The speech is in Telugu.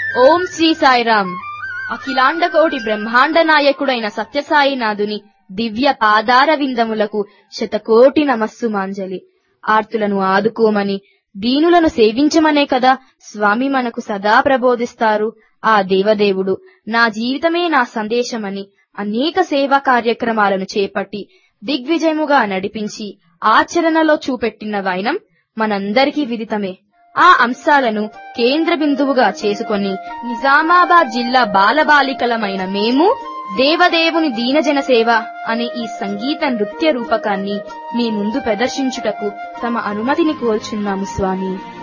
ఓం శ్రీ సాయిరామ్ అఖిలాండ కోటి బ్రహ్మాండ నాయకుడైన సత్యసాయినాథుని దివ్య పాదార విందములకు శతకోటి నమస్సు మాంజలి ఆర్తులను ఆదుకోమని దీనులను సేవించమనే కదా స్వామి మనకు సదా ప్రబోధిస్తారు ఆ దేవదేవుడు నా జీవితమే నా సందేశమని అనేక సేవా కార్యక్రమాలను చేపట్టి దిగ్విజయముగా నడిపించి ఆచరణలో చూపెట్టిన వైనం మనందరికీ విదితమే ఆ అంశాలను కేంద్ర బిందువుగా చేసుకొని నిజామాబాద్ జిల్లా బాలబాలికలమైన మేము దేవదేవుని దీనజన సేవ అనే ఈ సంగీత నృత్య రూపకాన్ని మీ ముందు ప్రదర్శించుటకు తమ అనుమతిని కోల్చున్నాము స్వామి